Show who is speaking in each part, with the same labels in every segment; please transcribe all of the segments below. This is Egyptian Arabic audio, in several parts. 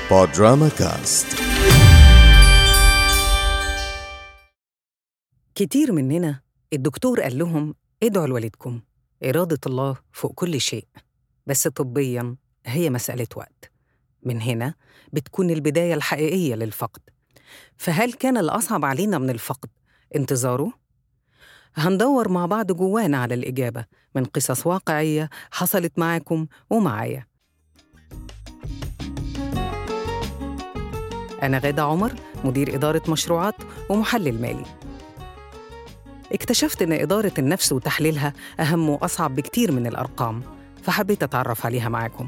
Speaker 1: بودراما كاست
Speaker 2: كتير مننا الدكتور قال لهم ادعوا لوالدكم إرادة الله فوق كل شيء بس طبياً هي مسألة وقت من هنا بتكون البداية الحقيقية للفقد فهل كان الأصعب علينا من الفقد انتظاره؟ هندور مع بعض جوانا على الإجابة من قصص واقعية حصلت معاكم ومعايا أنا غادة عمر مدير إدارة مشروعات ومحلل مالي اكتشفت إن إدارة النفس وتحليلها أهم وأصعب بكتير من الأرقام فحبيت أتعرف عليها معاكم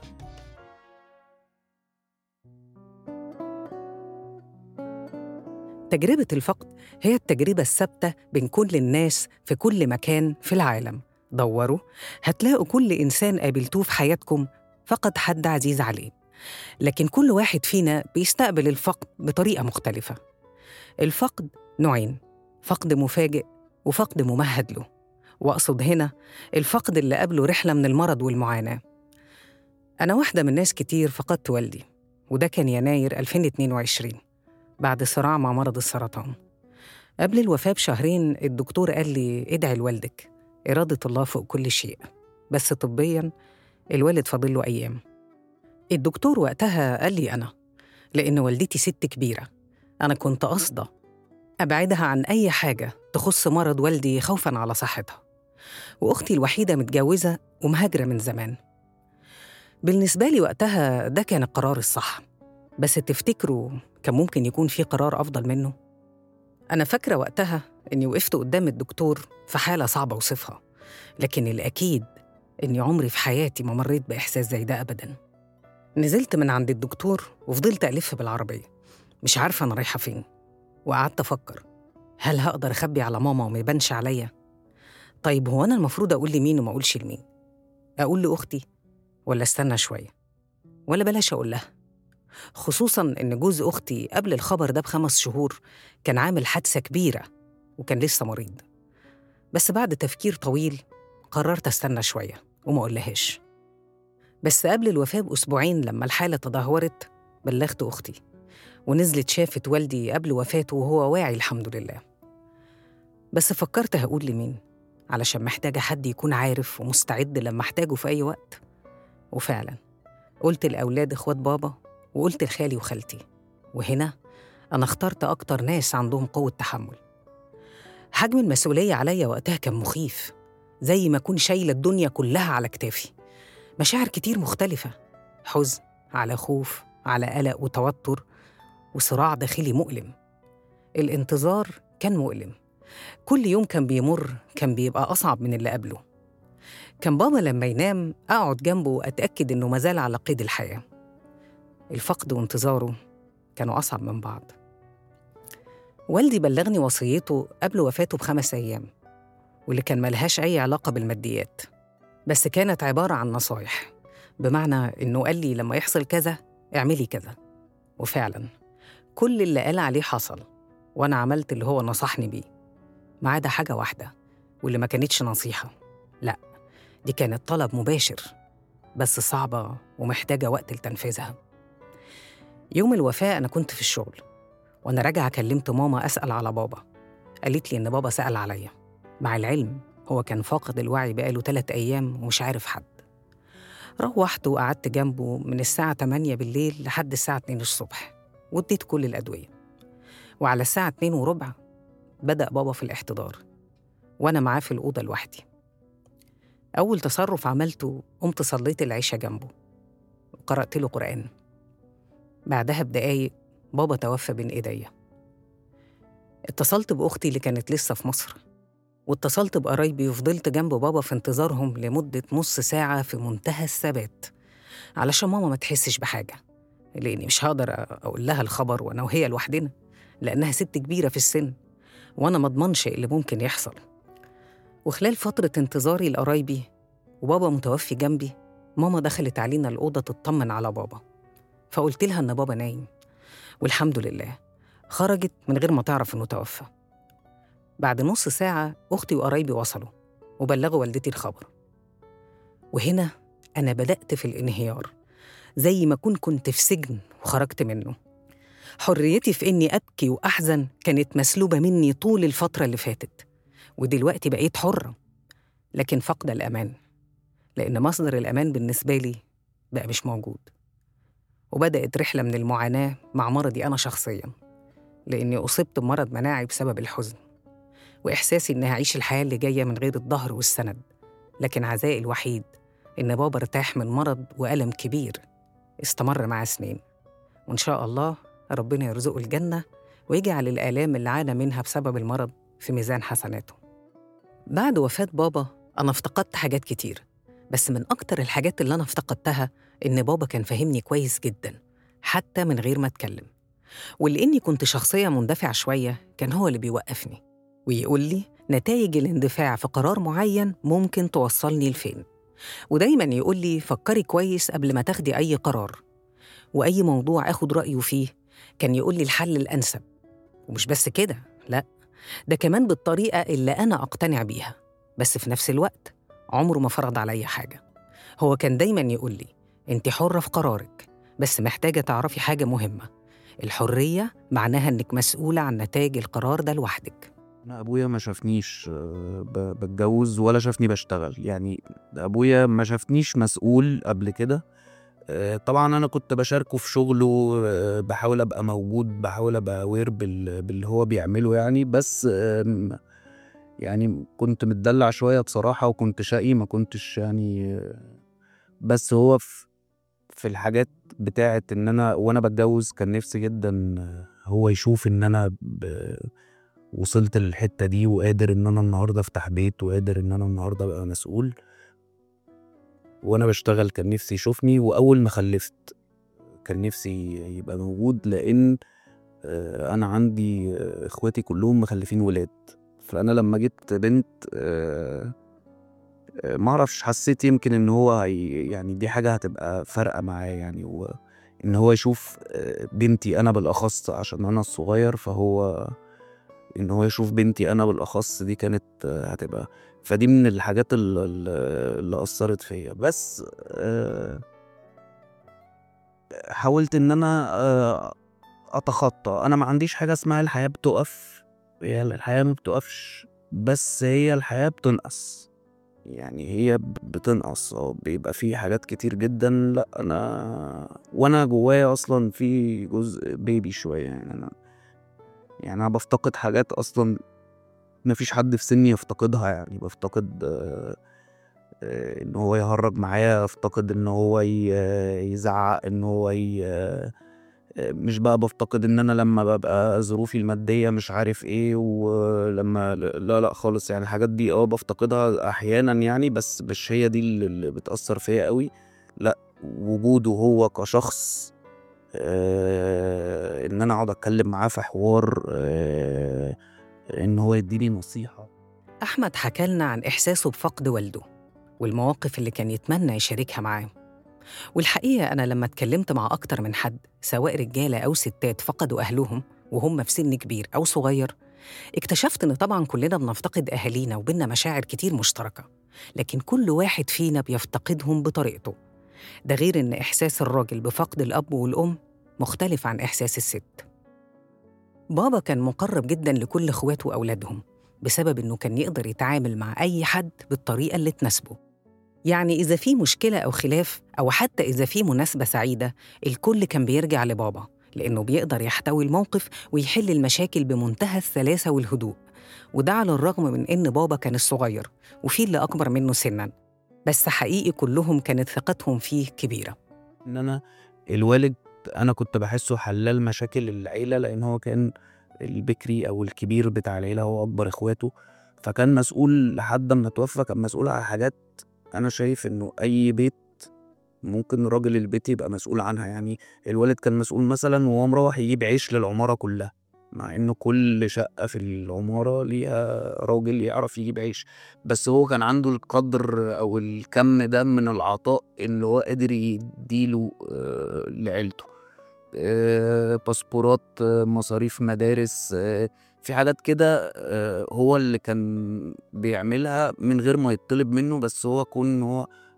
Speaker 2: تجربة الفقد هي التجربة الثابتة بين كل الناس في كل مكان في العالم دوروا هتلاقوا كل إنسان قابلتوه في حياتكم فقد حد عزيز عليه لكن كل واحد فينا بيستقبل الفقد بطريقة مختلفة الفقد نوعين فقد مفاجئ وفقد ممهد له وأقصد هنا الفقد اللي قبله رحلة من المرض والمعاناة أنا واحدة من ناس كتير فقدت والدي وده كان يناير 2022 بعد صراع مع مرض السرطان قبل الوفاة بشهرين الدكتور قال لي ادعي لوالدك إرادة الله فوق كل شيء بس طبياً الوالد فاضل له أيام الدكتور وقتها قال لي أنا لأن والدتي ست كبيرة أنا كنت قاصدة أبعدها عن أي حاجة تخص مرض والدي خوفاً على صحتها وأختي الوحيدة متجوزة ومهاجرة من زمان بالنسبة لي وقتها ده كان القرار الصح بس تفتكروا كان ممكن يكون في قرار أفضل منه؟ أنا فاكرة وقتها إني وقفت قدام الدكتور في حالة صعبة أوصفها لكن الأكيد إني عمري في حياتي ما مريت بإحساس زي ده أبداً نزلت من عند الدكتور وفضلت ألف بالعربية مش عارفة أنا رايحة فين وقعدت أفكر هل هقدر أخبي على ماما وما يبانش عليا؟ طيب هو أنا المفروض أقول لمين وما أقولش لمين؟ أقول لأختي ولا استنى شوية؟ ولا بلاش أقول لها؟ خصوصا إن جوز أختي قبل الخبر ده بخمس شهور كان عامل حادثة كبيرة وكان لسه مريض بس بعد تفكير طويل قررت استنى شوية وما أقولهاش بس قبل الوفاة بأسبوعين لما الحالة تدهورت بلغت أختي ونزلت شافت والدي قبل وفاته وهو واعي الحمد لله بس فكرت هقول لمين علشان محتاجة حد يكون عارف ومستعد لما احتاجه في أي وقت وفعلا قلت لأولاد إخوات بابا وقلت لخالي وخالتي وهنا أنا اخترت أكتر ناس عندهم قوة تحمل حجم المسؤولية عليا وقتها كان مخيف زي ما أكون شايلة الدنيا كلها على كتافي مشاعر كتير مختلفة حزن على خوف على قلق وتوتر وصراع داخلي مؤلم الانتظار كان مؤلم كل يوم كان بيمر كان بيبقى أصعب من اللي قبله كان بابا لما ينام أقعد جنبه وأتأكد إنه مازال على قيد الحياة الفقد وانتظاره كانوا أصعب من بعض والدي بلغني وصيته قبل وفاته بخمس أيام واللي كان ملهاش أي علاقة بالماديات بس كانت عبارة عن نصايح بمعنى إنه قال لي لما يحصل كذا اعملي كذا وفعلا كل اللي قال عليه حصل وأنا عملت اللي هو نصحني بيه ما عدا حاجة واحدة واللي ما كانتش نصيحة لأ دي كانت طلب مباشر بس صعبة ومحتاجة وقت لتنفيذها يوم الوفاة أنا كنت في الشغل وأنا راجعة كلمت ماما أسأل على بابا قالت لي إن بابا سأل عليا مع العلم هو كان فاقد الوعي بقاله ثلاث أيام ومش عارف حد روحت وقعدت جنبه من الساعة 8 بالليل لحد الساعة 2 الصبح واديت كل الأدوية وعلى الساعة 2 وربع بدأ بابا في الاحتضار وأنا معاه في الأوضة لوحدي أول تصرف عملته قمت صليت العشاء جنبه وقرأت له قرآن بعدها بدقايق بابا توفى بين إيديا اتصلت بأختي اللي كانت لسه في مصر واتصلت بقرايبي وفضلت جنب بابا في انتظارهم لمدة نص ساعة في منتهى الثبات علشان ماما ما تحسش بحاجة لأني مش هقدر أقول لها الخبر وأنا وهي لوحدنا لأنها ست كبيرة في السن وأنا مضمنش اللي ممكن يحصل وخلال فترة انتظاري لقرايبي وبابا متوفي جنبي ماما دخلت علينا الأوضة تطمن على بابا فقلت لها إن بابا نايم والحمد لله خرجت من غير ما تعرف إنه توفى بعد نص ساعة أختي وقرايبي وصلوا وبلغوا والدتي الخبر وهنا أنا بدأت في الانهيار زي ما أكون كنت في سجن وخرجت منه حريتي في إني أبكي وأحزن كانت مسلوبة مني طول الفترة اللي فاتت ودلوقتي بقيت حرة لكن فقد الأمان لأن مصدر الأمان بالنسبة لي بقى مش موجود وبدأت رحلة من المعاناة مع مرضي أنا شخصياً لأني أصبت بمرض مناعي بسبب الحزن وإحساسي إني هعيش الحياة اللي جاية من غير الظهر والسند لكن عزائي الوحيد إن بابا ارتاح من مرض وألم كبير استمر مع سنين وإن شاء الله ربنا يرزقه الجنة ويجعل الآلام اللي عانى منها بسبب المرض في ميزان حسناته بعد وفاة بابا أنا افتقدت حاجات كتير بس من أكتر الحاجات اللي أنا افتقدتها إن بابا كان فاهمني كويس جدا حتى من غير ما أتكلم ولإني كنت شخصية مندفعة شوية كان هو اللي بيوقفني ويقول لي نتائج الاندفاع في قرار معين ممكن توصلني لفين ودايما يقول لي فكري كويس قبل ما تاخدي أي قرار وأي موضوع آخد رأيه فيه كان يقول لي الحل الأنسب ومش بس كده لأ ده كمان بالطريقة اللي أنا أقتنع بيها بس في نفس الوقت عمره ما فرض عليا حاجة هو كان دايما يقول لي أنت حرة في قرارك بس محتاجة تعرفي حاجة مهمة الحرية معناها إنك مسؤولة عن نتائج القرار ده لوحدك
Speaker 1: أنا أبويا ما شافنيش آه، ب- بتجوز ولا شافني بشتغل يعني أبويا ما شافنيش مسؤول قبل كده آه، طبعا أنا كنت بشاركه في شغله آه، بحاول أبقى موجود بحاول أبقى أوير بال- باللي هو بيعمله يعني بس آم، يعني كنت متدلع شوية بصراحة وكنت شقي ما كنتش يعني آه، بس هو في في الحاجات بتاعة إن أنا وأنا بتجوز كان نفسي جدا آه، هو يشوف إن أنا ب... وصلت للحتة دي وقادر إن أنا النهاردة أفتح بيت وقادر إن أنا النهاردة أبقى مسؤول وأنا بشتغل كان نفسي يشوفني وأول ما خلفت كان نفسي يبقى موجود لأن آه، أنا عندي آه، إخواتي كلهم مخلفين ولاد فأنا لما جبت بنت آه، آه، معرفش حسيت يمكن إن هو هي يعني دي حاجة هتبقى فارقة معاه يعني و... إن هو يشوف آه، بنتي أنا بالأخص عشان أنا الصغير فهو إن هو يشوف بنتي أنا بالأخص دي كانت آه، هتبقى فدي من الحاجات ال- ال- اللي أثرت فيا بس آه، حاولت إن أنا آه، أتخطى أنا ما عنديش حاجة اسمها الحياة بتقف هي الحياة ما بتقفش بس هي الحياة بتنقص يعني هي ب- بتنقص اه بيبقى في حاجات كتير جدا لا انا وانا جوايا اصلا في جزء بيبي شويه يعني انا يعني انا بفتقد حاجات اصلا ما فيش حد في سني يفتقدها يعني بفتقد آه، آه، ان هو يهرج معايا افتقد ان هو ي- يزعق ان هو ي- آه، مش بقى بفتقد ان انا لما ببقى ظروفي المادية مش عارف ايه ولما لا لا خالص يعني الحاجات دي اه بفتقدها احيانا يعني بس مش هي دي اللي اللي بتأثر فيا قوي لا وجوده هو كشخص آه ان انا اقعد اتكلم معاه في حوار آه ان هو يديني نصيحة
Speaker 2: أحمد حكى لنا عن إحساسه بفقد والده والمواقف اللي كان يتمنى يشاركها معاه والحقيقة أنا لما اتكلمت مع أكتر من حد سواء رجالة أو ستات فقدوا أهلهم وهم في سن كبير أو صغير اكتشفت إن طبعا كلنا بنفتقد أهالينا وبينا مشاعر كتير مشتركة لكن كل واحد فينا بيفتقدهم بطريقته ده غير إن إحساس الراجل بفقد الأب والأم مختلف عن إحساس الست بابا كان مقرب جدا لكل إخواته وأولادهم بسبب إنه كان يقدر يتعامل مع أي حد بالطريقة اللي تناسبه يعني إذا في مشكلة أو خلاف أو حتى إذا في مناسبة سعيدة الكل كان بيرجع لبابا لأنه بيقدر يحتوي الموقف ويحل المشاكل بمنتهى السلاسة والهدوء وده على الرغم من إن بابا كان الصغير وفي اللي أكبر منه سناً بس حقيقي كلهم كانت ثقتهم فيه كبيرة
Speaker 1: ان انا الوالد انا كنت بحسه حلال مشاكل العيله لان هو كان البكري او الكبير بتاع العيله هو اكبر اخواته فكان مسؤول لحد ما توفى كان مسؤول على حاجات انا شايف انه اي بيت ممكن راجل البيت يبقى مسؤول عنها يعني الوالد كان مسؤول مثلا وهو مروح يجيب عيش للعماره كلها مع انه كل شقه في العماره ليها راجل يعرف يجيب عيش بس هو كان عنده القدر او الكم ده من العطاء اللي هو قادر يديله آه، لعيلته آه، باسبورات آه، مصاريف مدارس آه، في حاجات كده آه، هو اللي كان بيعملها من غير ما يطلب منه بس هو كون إن هو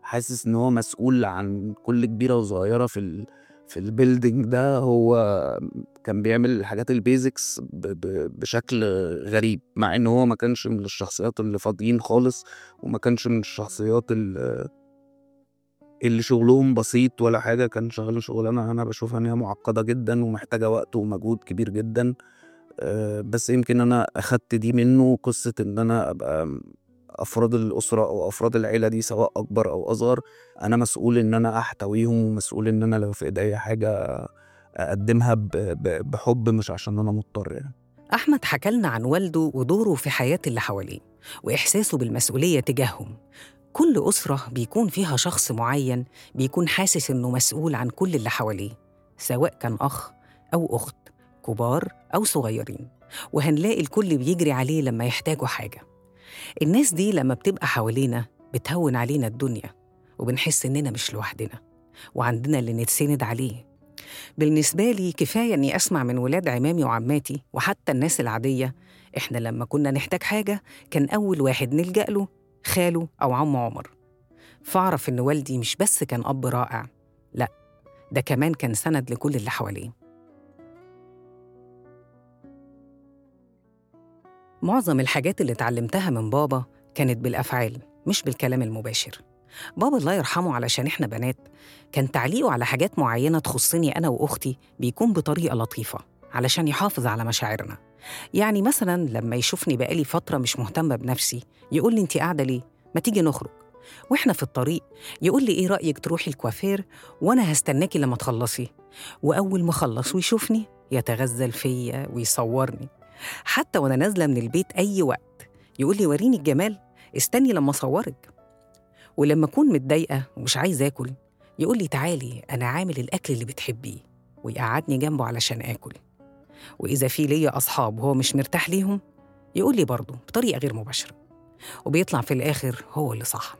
Speaker 1: حاسس ان هو مسؤول عن كل كبيره وصغيره في ال في البيلدينج ده هو كان بيعمل الحاجات البيزكس ب ب بشكل غريب مع ان هو ما كانش من الشخصيات اللي فاضيين خالص وما كانش من الشخصيات ال اللي شغلهم بسيط ولا حاجة كان شغال شغلانة أنا بشوفها إن هي معقدة جدا ومحتاجة وقت ومجهود كبير جدا آه، بس يمكن أنا أخدت دي منه قصة إن أنا أبقى أفراد الأسرة أو أفراد العيلة دي سواء أكبر أو أصغر أنا مسؤول إن أنا أحتويهم ومسؤول إن أنا لو في إيديا حاجة أقدمها ب- ب- بحب مش عشان أنا مضطر يعني
Speaker 2: أحمد حكى لنا عن والده ودوره في حياة اللي حواليه وإحساسه بالمسؤولية تجاههم كل أسرة بيكون فيها شخص معين بيكون حاسس إنه مسؤول عن كل اللي حواليه سواء كان أخ أو أخت كبار أو صغيرين وهنلاقي الكل بيجري عليه لما يحتاجوا حاجة الناس دي لما بتبقى حوالينا بتهون علينا الدنيا وبنحس إننا مش لوحدنا وعندنا اللي نتسند عليه بالنسبة لي كفاية إني أسمع من ولاد عمامي وعماتي وحتى الناس العادية إحنا لما كنا نحتاج حاجة كان أول واحد نلجأ له خاله أو عم عمر فأعرف إن والدي مش بس كان أب رائع لأ ده كمان كان سند لكل اللي حواليه معظم الحاجات اللي اتعلمتها من بابا كانت بالأفعال مش بالكلام المباشر بابا الله يرحمه علشان إحنا بنات كان تعليقه على حاجات معينة تخصني أنا وأختي بيكون بطريقة لطيفة علشان يحافظ على مشاعرنا يعني مثلا لما يشوفني بقالي فترة مش مهتمة بنفسي يقول لي أنت قاعدة ليه؟ ما تيجي نخرج وإحنا في الطريق يقول لي إيه رأيك تروحي الكوافير وأنا هستناكي لما تخلصي وأول ما أخلص ويشوفني يتغزل فيا ويصورني حتى وأنا نازلة من البيت أي وقت يقول لي وريني الجمال استني لما أصورك ولما أكون متضايقة ومش عايزة آكل يقول لي تعالي أنا عامل الأكل اللي بتحبيه ويقعدني جنبه علشان آكل وإذا في ليا أصحاب وهو مش مرتاح ليهم يقول لي برضه بطريقة غير مباشرة وبيطلع في الآخر هو اللي صح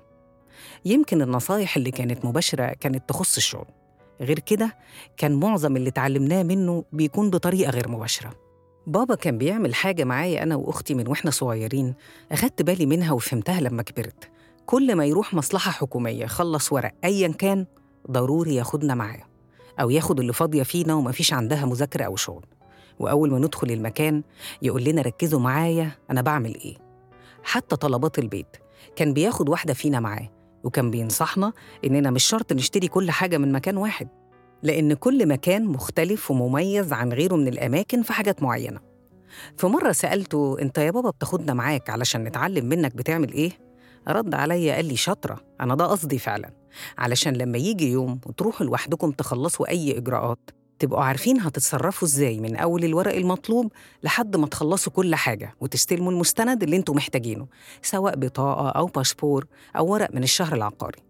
Speaker 2: يمكن النصايح اللي كانت مباشرة كانت تخص الشغل غير كده كان معظم اللي اتعلمناه منه بيكون بطريقة غير مباشرة بابا كان بيعمل حاجة معايا أنا وأختي من وإحنا صغيرين أخدت بالي منها وفهمتها لما كبرت كل ما يروح مصلحة حكومية خلص ورق أيا كان ضروري ياخدنا معاه أو ياخد اللي فاضية فينا ومفيش عندها مذاكرة أو شغل وأول ما ندخل المكان يقول لنا ركزوا معايا أنا بعمل إيه حتى طلبات البيت كان بياخد واحدة فينا معاه وكان بينصحنا إننا مش شرط نشتري كل حاجة من مكان واحد لأن كل مكان مختلف ومميز عن غيره من الأماكن في حاجات معينة في مرة سألته أنت يا بابا بتاخدنا معاك علشان نتعلم منك بتعمل إيه؟ رد عليا قال لي شاطرة أنا ده قصدي فعلا علشان لما يجي يوم وتروحوا لوحدكم تخلصوا أي إجراءات تبقوا عارفين هتتصرفوا إزاي من أول الورق المطلوب لحد ما تخلصوا كل حاجة وتستلموا المستند اللي انتوا محتاجينه سواء بطاقة أو باسبور أو ورق من الشهر العقاري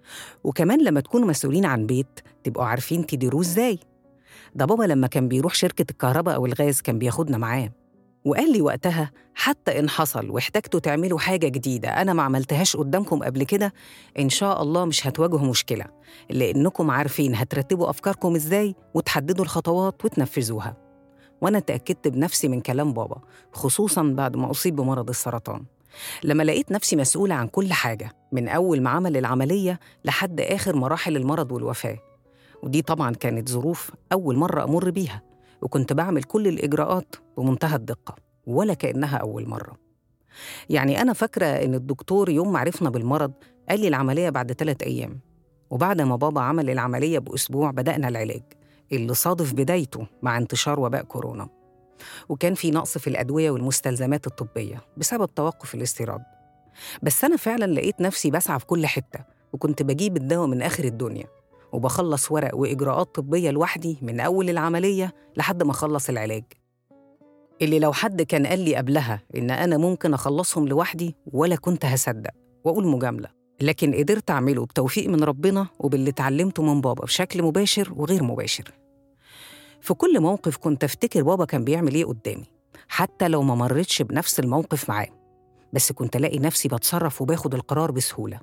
Speaker 2: وكمان لما تكونوا مسؤولين عن بيت تبقوا عارفين تديروه إزاي ده بابا لما كان بيروح شركة الكهرباء أو الغاز كان بياخدنا معاه وقال لي وقتها حتى إن حصل واحتجتوا تعملوا حاجة جديدة أنا ما عملتهاش قدامكم قبل كده إن شاء الله مش هتواجهوا مشكلة لأنكم عارفين هترتبوا أفكاركم إزاي وتحددوا الخطوات وتنفذوها وأنا تأكدت بنفسي من كلام بابا خصوصاً بعد ما أصيب بمرض السرطان لما لقيت نفسي مسؤولة عن كل حاجة من أول ما عمل العملية لحد آخر مراحل المرض والوفاة ودي طبعاً كانت ظروف أول مرة أمر بيها وكنت بعمل كل الإجراءات بمنتهى الدقة ولا كأنها أول مرة يعني أنا فاكرة إن الدكتور يوم ما عرفنا بالمرض قال لي العملية بعد ثلاث أيام وبعد ما بابا عمل العملية بأسبوع بدأنا العلاج اللي صادف بدايته مع انتشار وباء كورونا وكان في نقص في الأدوية والمستلزمات الطبية بسبب توقف الاستيراد بس أنا فعلا لقيت نفسي بسعى في كل حتة وكنت بجيب الدواء من آخر الدنيا وبخلص ورق وإجراءات طبية لوحدي من أول العملية لحد ما أخلص العلاج اللي لو حد كان قال لي قبلها إن أنا ممكن أخلصهم لوحدي ولا كنت هصدق وأقول مجاملة لكن قدرت أعمله بتوفيق من ربنا وباللي اتعلمته من بابا بشكل مباشر وغير مباشر في كل موقف كنت أفتكر بابا كان بيعمل إيه قدامي حتى لو ما مرتش بنفس الموقف معاه بس كنت ألاقي نفسي بتصرف وباخد القرار بسهولة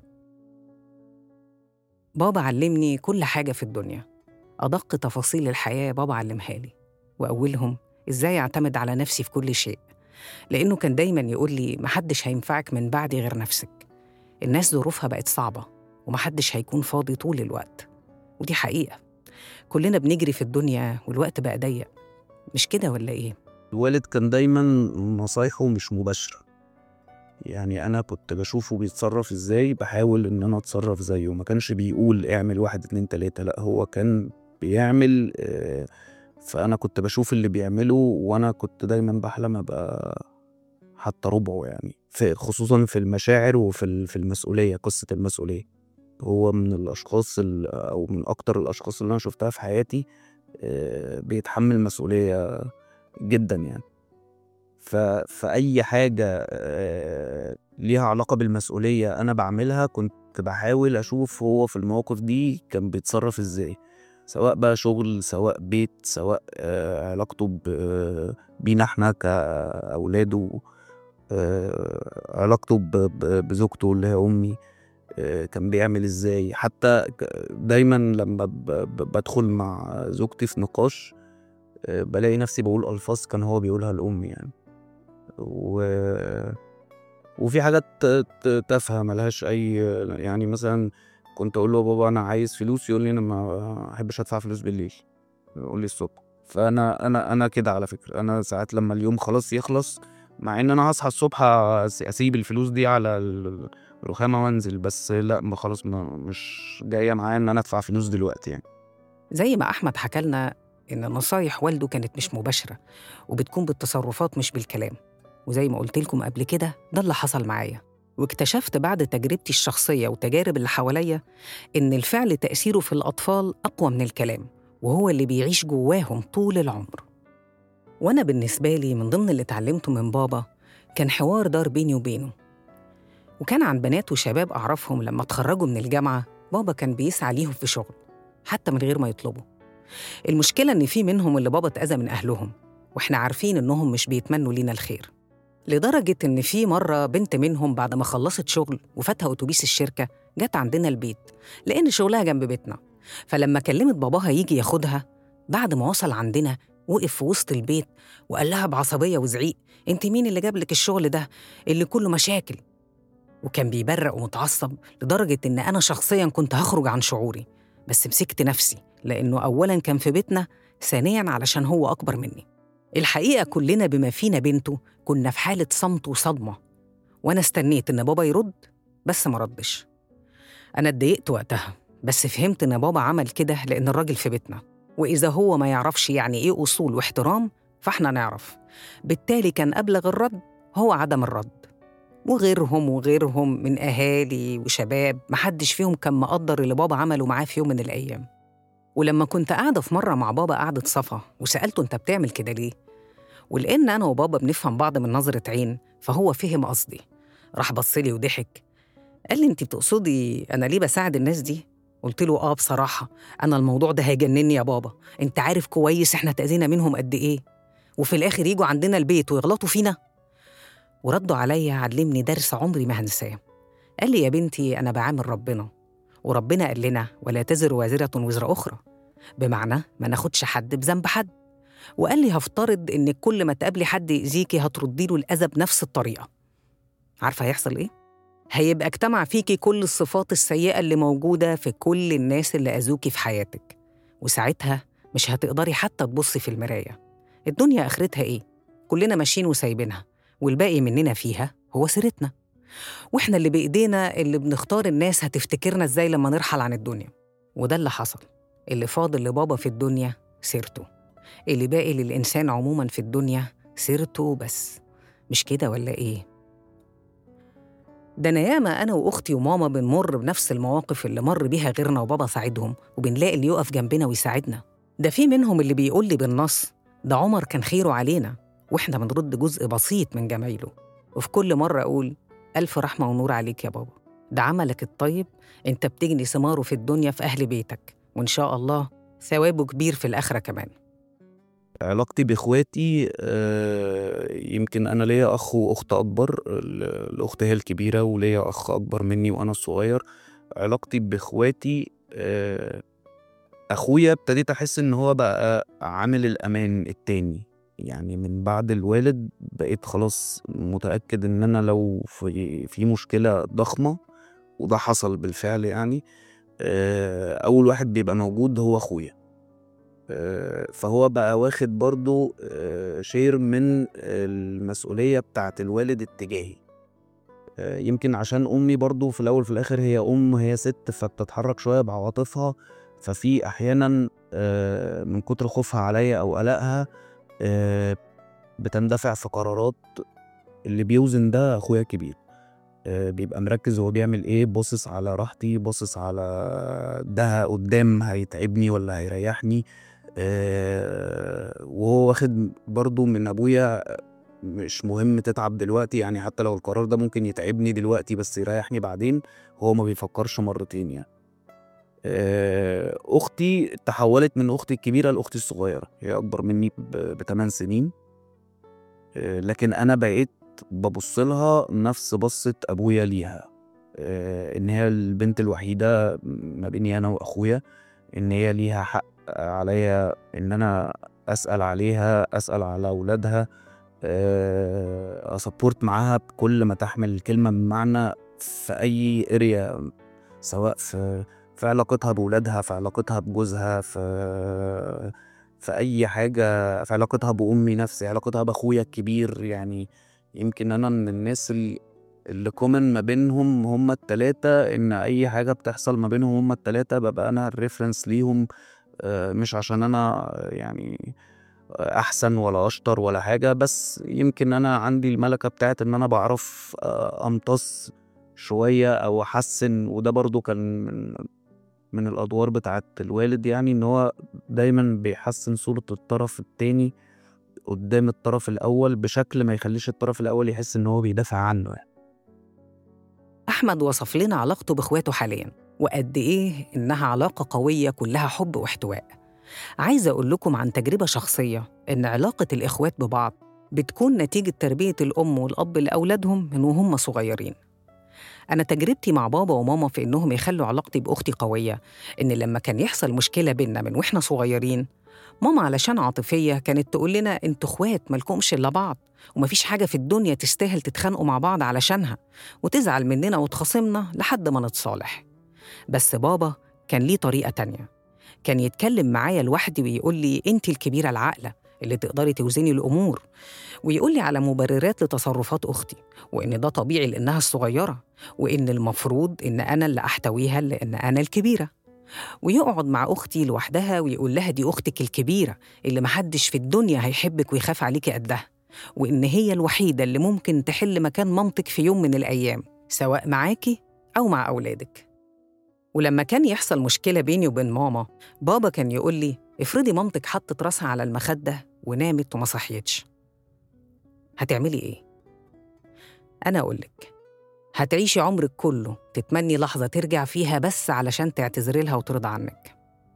Speaker 2: بابا علمني كل حاجة في الدنيا أدق تفاصيل الحياة بابا علمها لي وأولهم إزاي أعتمد على نفسي في كل شيء لأنه كان دايما يقول لي محدش هينفعك من بعدي غير نفسك الناس ظروفها بقت صعبة ومحدش هيكون فاضي طول الوقت ودي حقيقة كلنا بنجري في الدنيا والوقت بقى ضيق مش كده ولا إيه؟
Speaker 1: الوالد كان دايما نصايحه مش مباشرة يعني أنا كنت بشوفه بيتصرف إزاي بحاول إن أنا أتصرف زيه ما كانش بيقول اعمل واحد اتنين تلاتة لأ هو كان بيعمل آه، فأنا كنت بشوف اللي بيعمله وأنا كنت دايما بحلم أبقى حتى ربعه يعني في خصوصا في المشاعر وفي ال- في المسؤولية قصة المسؤولية هو من الأشخاص ال- أو من أكتر الأشخاص اللي أنا شفتها في حياتي آه، بيتحمل مسؤولية جدا يعني ف... فأي حاجة آه، ليها علاقة بالمسؤولية أنا بعملها كنت بحاول أشوف هو في المواقف دي كان بيتصرف إزاي سواء بقى شغل سواء بيت سواء آه، علاقته ب- بينا احنا كأولاده آه، علاقته ب- ب- بزوجته اللي هي أمي آه، كان بيعمل ازاي حتى ك- دايما لما ب- ب- بدخل مع زوجتي في نقاش آه، بلاقي نفسي بقول ألفاظ كان هو بيقولها لأمي يعني و... وفي حاجات ت- ت- تافهة ملهاش أي يعني مثلا كنت أقول له يا بابا أنا عايز فلوس يقول لي أنا ما أحبش أدفع فلوس بالليل يقول لي الصبح فأنا أنا أنا كده على فكرة أنا ساعات لما اليوم خلاص يخلص مع إن أنا هصحى الصبح أس- أسيب الفلوس دي على ال- الرخامة وأنزل بس لا ما خلاص ما مش جاية معايا إن أنا أدفع فلوس دلوقتي يعني
Speaker 2: زي ما أحمد حكى لنا إن نصايح والده كانت مش مباشرة وبتكون بالتصرفات مش بالكلام وزي ما قلت لكم قبل كده ده اللي حصل معايا واكتشفت بعد تجربتي الشخصية وتجارب اللي حواليا إن الفعل تأثيره في الأطفال أقوى من الكلام وهو اللي بيعيش جواهم طول العمر وأنا بالنسبة لي من ضمن اللي اتعلمته من بابا كان حوار دار بيني وبينه وكان عن بنات وشباب أعرفهم لما اتخرجوا من الجامعة بابا كان بيسعى ليهم في شغل حتى من غير ما يطلبوا المشكلة إن في منهم اللي بابا اتأذى من أهلهم وإحنا عارفين إنهم مش بيتمنوا لينا الخير لدرجة إن في مرة بنت منهم بعد ما خلصت شغل وفاتها أتوبيس الشركة جت عندنا البيت لأن شغلها جنب بيتنا فلما كلمت باباها يجي ياخدها بعد ما وصل عندنا وقف في وسط البيت وقال لها بعصبية وزعيق أنت مين اللي جاب لك الشغل ده اللي كله مشاكل وكان بيبرق ومتعصب لدرجة إن أنا شخصياً كنت هخرج عن شعوري بس مسكت نفسي لأنه أولاً كان في بيتنا ثانياً علشان هو أكبر مني الحقيقة كلنا بما فينا بنته كنا في حالة صمت وصدمة وأنا استنيت إن بابا يرد بس ما ردش أنا اتضايقت وقتها بس فهمت إن بابا عمل كده لأن الراجل في بيتنا وإذا هو ما يعرفش يعني إيه أصول واحترام فإحنا نعرف بالتالي كان أبلغ الرد هو عدم الرد وغيرهم وغيرهم من أهالي وشباب محدش فيهم كان مقدر اللي بابا عمله معاه في يوم من الأيام ولما كنت قاعدة في مرة مع بابا قعدة صفا وسألته أنت بتعمل كده ليه؟ ولأن أنا وبابا بنفهم بعض من نظرة عين فهو فهم قصدي راح بصلي وضحك قال لي أنت بتقصدي أنا ليه بساعد الناس دي؟ قلت له آه بصراحة أنا الموضوع ده هيجنني يا بابا أنت عارف كويس إحنا تأذينا منهم قد إيه وفي الآخر يجوا عندنا البيت ويغلطوا فينا وردوا عليا علمني درس عمري ما هنساه قال لي يا بنتي أنا بعامل ربنا وربنا قال لنا ولا تزر وازرة وزر أخرى بمعنى ما ناخدش حد بذنب حد وقال لي هفترض إن كل ما تقابلي حد يأذيكي هتردي له الأذى بنفس الطريقة عارفة هيحصل إيه؟ هيبقى اجتمع فيكي كل الصفات السيئة اللي موجودة في كل الناس اللي أذوكي في حياتك وساعتها مش هتقدري حتى تبصي في المراية الدنيا آخرتها إيه؟ كلنا ماشيين وسايبينها والباقي مننا فيها هو سيرتنا واحنا اللي بايدينا اللي بنختار الناس هتفتكرنا ازاي لما نرحل عن الدنيا وده اللي حصل اللي فاضل لبابا في الدنيا سيرته اللي باقي للانسان عموما في الدنيا سيرته بس مش كده ولا ايه ده انا ياما انا واختي وماما بنمر بنفس المواقف اللي مر بيها غيرنا وبابا ساعدهم وبنلاقي اللي يقف جنبنا ويساعدنا ده في منهم اللي بيقول لي بالنص ده عمر كان خيره علينا واحنا بنرد جزء بسيط من جمايله وفي كل مرة أقول ألف رحمة ونور عليك يا بابا ده عملك الطيب أنت بتجني ثماره في الدنيا في أهل بيتك وإن شاء الله ثوابه كبير في الآخرة كمان
Speaker 1: علاقتي باخواتي آه، يمكن انا ليا اخ واخت اكبر ال- الاخت هي الكبيره وليا اخ اكبر مني وانا الصغير علاقتي باخواتي آه، اخويا ابتديت احس ان هو بقى عامل الامان التاني يعني من بعد الوالد بقيت خلاص متاكد ان انا لو في في مشكله ضخمه وده حصل بالفعل يعني آه، أول واحد بيبقى موجود هو أخويا آه، فهو بقى واخد برضو آه، شير من المسؤولية بتاعة الوالد اتجاهي آه، يمكن عشان أمي برضو في الأول في الآخر هي أم هي ست فبتتحرك شوية بعواطفها ففي أحيانا آه، من كتر خوفها عليا أو قلقها آه، بتندفع في قرارات اللي بيوزن ده أخويا الكبير آه، بيبقى مركز هو بيعمل ايه باصص على راحتي باصص على ده قدام هيتعبني ولا هيريحني آه، وهو واخد برضو من ابويا مش مهم تتعب دلوقتي يعني حتى لو القرار ده ممكن يتعبني دلوقتي بس يريحني بعدين هو ما بيفكرش مرتين يعني آه، اختي تحولت من اختي الكبيره لاختي الصغيره هي اكبر مني بثمان سنين آه، لكن انا بقيت ببص لها نفس بصة أبويا ليها آه، إن هي البنت الوحيدة ما بيني أنا وأخويا إن هي ليها حق عليا إن أنا أسأل عليها أسأل على أولادها آه، أسبورت معاها بكل ما تحمل الكلمة من معنى في أي اريا سواء في في علاقتها بولادها في علاقتها بجوزها في في أي حاجة في علاقتها بأمي نفسي علاقتها بأخويا الكبير يعني يمكن انا من الناس ال- اللي كومن ما بينهم هما التلاتة ان اي حاجة بتحصل ما بينهم هما التلاتة ببقى انا الريفرنس ليهم آه، مش عشان انا يعني احسن ولا اشطر ولا حاجة بس يمكن انا عندي الملكة بتاعت ان انا بعرف آه، امتص شوية او احسن وده برضو كان من من الادوار بتاعت الوالد يعني ان هو دايما بيحسن صورة الطرف التاني قدام الطرف الأول بشكل ما يخليش الطرف الأول يحس إن هو بيدافع عنه يعني.
Speaker 2: أحمد وصف لنا علاقته بإخواته حاليا وقد إيه إنها علاقة قوية كلها حب واحتواء عايزة أقول لكم عن تجربة شخصية إن علاقة الإخوات ببعض بتكون نتيجة تربية الأم والأب لأولادهم من وهم صغيرين أنا تجربتي مع بابا وماما في إنهم يخلوا علاقتي بأختي قوية إن لما كان يحصل مشكلة بينا من وإحنا صغيرين ماما علشان عاطفية كانت تقول لنا انتوا اخوات مالكمش إلا بعض ومفيش حاجة في الدنيا تستاهل تتخانقوا مع بعض علشانها وتزعل مننا وتخاصمنا لحد ما نتصالح بس بابا كان ليه طريقة تانية كان يتكلم معايا لوحدي ويقول لي انت الكبيرة العاقلة اللي تقدري توزني الأمور ويقول لي على مبررات لتصرفات أختي وإن ده طبيعي لأنها الصغيرة وإن المفروض إن أنا اللي أحتويها لأن أنا الكبيرة ويقعد مع أختي لوحدها ويقول لها دي أختك الكبيرة اللي محدش في الدنيا هيحبك ويخاف عليكي قدها وإن هي الوحيدة اللي ممكن تحل مكان مامتك في يوم من الأيام سواء معاكي أو مع أولادك ولما كان يحصل مشكلة بيني وبين ماما بابا كان يقول لي افرضي مامتك حطت راسها على المخدة ونامت وما صحيتش هتعملي إيه؟ أنا أقولك هتعيشي عمرك كله تتمني لحظة ترجع فيها بس علشان تعتذري لها وترضى عنك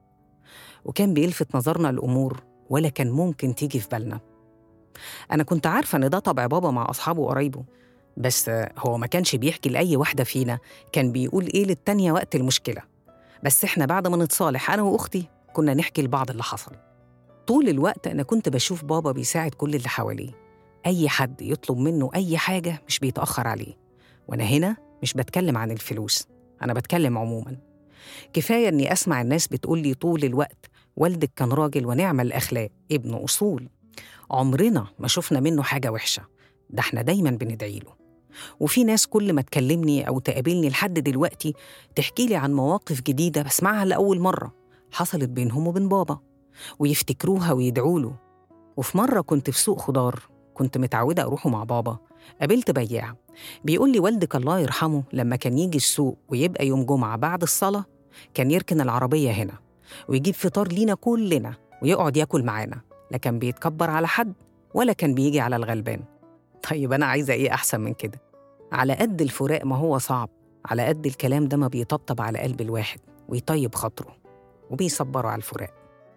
Speaker 2: وكان بيلفت نظرنا الأمور ولا كان ممكن تيجي في بالنا أنا كنت عارفة إن ده طبع بابا مع أصحابه وقرايبه بس هو ما كانش بيحكي لأي واحدة فينا كان بيقول إيه للتانية وقت المشكلة بس إحنا بعد ما نتصالح أنا وأختي كنا نحكي لبعض اللي حصل طول الوقت أنا كنت بشوف بابا بيساعد كل اللي حواليه أي حد يطلب منه أي حاجة مش بيتأخر عليه وأنا هنا مش بتكلم عن الفلوس أنا بتكلم عموما كفاية إني أسمع الناس بتقول لي طول الوقت والدك كان راجل ونعم الأخلاق ابن أصول عمرنا ما شفنا منه حاجة وحشة ده احنا دايما بندعي له وفي ناس كل ما تكلمني أو تقابلني لحد دلوقتي تحكي لي عن مواقف جديدة بسمعها لأول مرة حصلت بينهم وبين بابا ويفتكروها ويدعوا له وفي مرة كنت في سوق خضار كنت متعودة أروحه مع بابا قابلت بياع بيقول لي والدك الله يرحمه لما كان يجي السوق ويبقى يوم جمعة بعد الصلاة كان يركن العربية هنا ويجيب فطار لينا كلنا ويقعد ياكل معانا لا كان بيتكبر على حد ولا كان بيجي على الغلبان طيب أنا عايزة إيه أحسن من كده على قد الفراق ما هو صعب على قد الكلام ده ما بيطبطب على قلب الواحد ويطيب خاطره وبيصبره على الفراق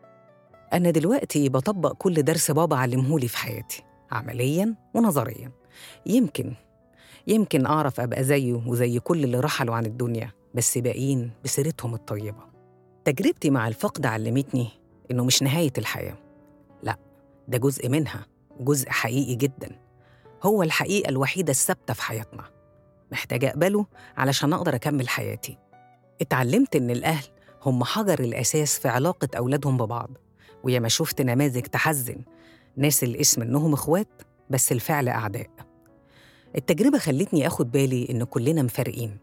Speaker 2: أنا دلوقتي بطبق كل درس بابا علمهولي في حياتي عملياً ونظرياً يمكن يمكن أعرف أبقى زيه وزي كل اللي رحلوا عن الدنيا بس باقيين بسيرتهم الطيبة تجربتي مع الفقد علمتني إنه مش نهاية الحياة لا ده جزء منها جزء حقيقي جدا هو الحقيقة الوحيدة الثابتة في حياتنا محتاجة أقبله علشان أقدر أكمل حياتي اتعلمت إن الأهل هم حجر الأساس في علاقة أولادهم ببعض وياما شفت نماذج تحزن ناس الاسم إنهم إخوات بس الفعل أعداء التجربة خلتني أخد بالي إن كلنا مفارقين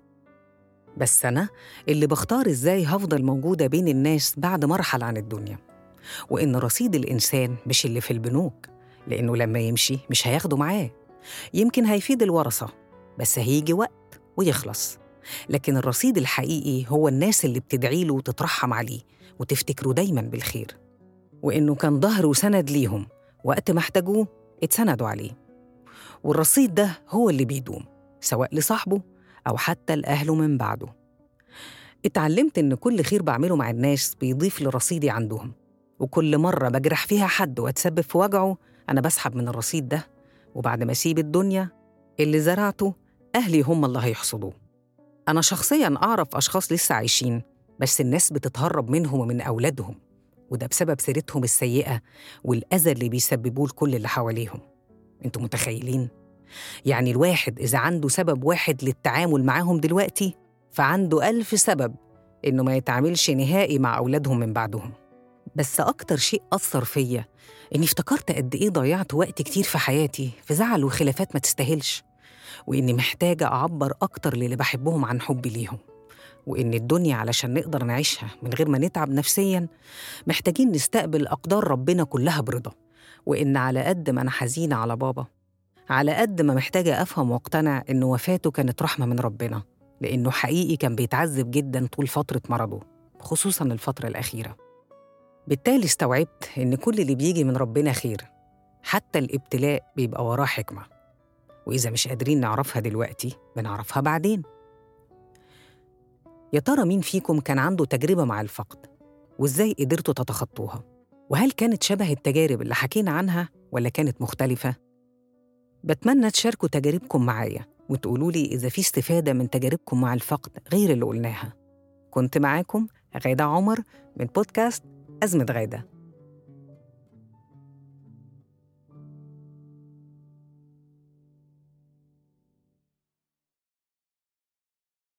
Speaker 2: بس أنا اللي بختار إزاي هفضل موجودة بين الناس بعد ما أرحل عن الدنيا وإن رصيد الإنسان مش اللي في البنوك لأنه لما يمشي مش هياخده معاه يمكن هيفيد الورثة بس هيجي وقت ويخلص لكن الرصيد الحقيقي هو الناس اللي بتدعي له وتترحم عليه وتفتكره دايما بالخير وإنه كان ظهر وسند ليهم وقت ما احتاجوه اتسندوا عليه والرصيد ده هو اللي بيدوم سواء لصاحبه أو حتى لأهله من بعده اتعلمت إن كل خير بعمله مع الناس بيضيف لرصيدي عندهم وكل مرة بجرح فيها حد واتسبب في وجعه أنا بسحب من الرصيد ده وبعد ما أسيب الدنيا اللي زرعته أهلي هم اللي هيحصدوه أنا شخصياً أعرف أشخاص لسه عايشين بس الناس بتتهرب منهم ومن أولادهم وده بسبب سيرتهم السيئة والأذى اللي بيسببوه لكل اللي حواليهم انتوا متخيلين؟ يعني الواحد إذا عنده سبب واحد للتعامل معاهم دلوقتي فعنده ألف سبب إنه ما يتعاملش نهائي مع أولادهم من بعدهم بس أكتر شيء أثر فيا إني افتكرت قد إيه ضيعت وقت كتير في حياتي في زعل وخلافات ما تستاهلش وإني محتاجة أعبر أكتر للي بحبهم عن حبي ليهم وإن الدنيا علشان نقدر نعيشها من غير ما نتعب نفسياً محتاجين نستقبل أقدار ربنا كلها برضا وإن على قد ما أنا حزينة على بابا على قد ما محتاجة أفهم واقتنع إن وفاته كانت رحمة من ربنا لأنه حقيقي كان بيتعذب جدا طول فترة مرضه خصوصا الفترة الأخيرة بالتالي استوعبت إن كل اللي بيجي من ربنا خير حتى الابتلاء بيبقى وراه حكمة وإذا مش قادرين نعرفها دلوقتي بنعرفها بعدين يا ترى مين فيكم كان عنده تجربة مع الفقد وإزاي قدرتوا تتخطوها وهل كانت شبه التجارب اللي حكينا عنها ولا كانت مختلفة؟ بتمنى تشاركوا تجاربكم معايا وتقولوا لي إذا في استفادة من تجاربكم مع الفقد غير اللي قلناها كنت معاكم غادة عمر من بودكاست أزمة غادة